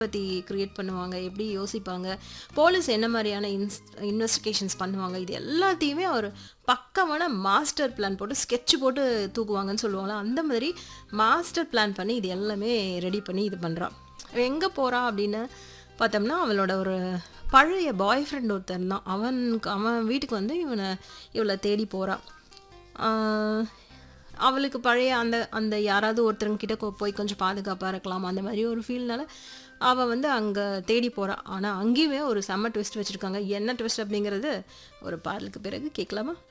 பற்றி க்ரியேட் பண்ணுவாங்க எப்படி யோசிப்பாங்க போலீஸ் என்ன மாதிரியான இன்ஸ் இன்வெஸ்டிகேஷன்ஸ் பண்ணுவாங்க இது எல்லாத்தையுமே ஒரு பக்கமான மாஸ்டர் பிளான் போட்டு ஸ்கெட்ச் போட்டு தூக்குவாங்கன்னு சொல்லுவாங்களா அந்த மாதிரி மாஸ்டர் பிளான் பண்ணி இது எல்லாமே ரெடி பண்ணி இது பண்ணுறான் எங்கே போகிறா அப்படின்னு பார்த்தோம்னா அவளோட ஒரு பழைய பாய் ஃப்ரெண்ட் ஒருத்தன் தான் அவனுக்கு அவன் வீட்டுக்கு வந்து இவனை இவளை தேடி போகிறான் அவளுக்கு பழைய அந்த அந்த யாராவது ஒருத்தருங்க கிட்ட கொ- போய் கொஞ்சம் பாதுகாப்பாக இருக்கலாம் அந்த மாதிரி ஒரு ஃபீல்னால அவள் வந்து அங்கே தேடி போறா ஆனால் அங்கேயுமே ஒரு செம்ம ட்விஸ்ட் வச்சுருக்காங்க என்ன ட்விஸ்ட் அப்படிங்கிறது ஒரு பாடலுக்கு பிறகு கேட்கலாமா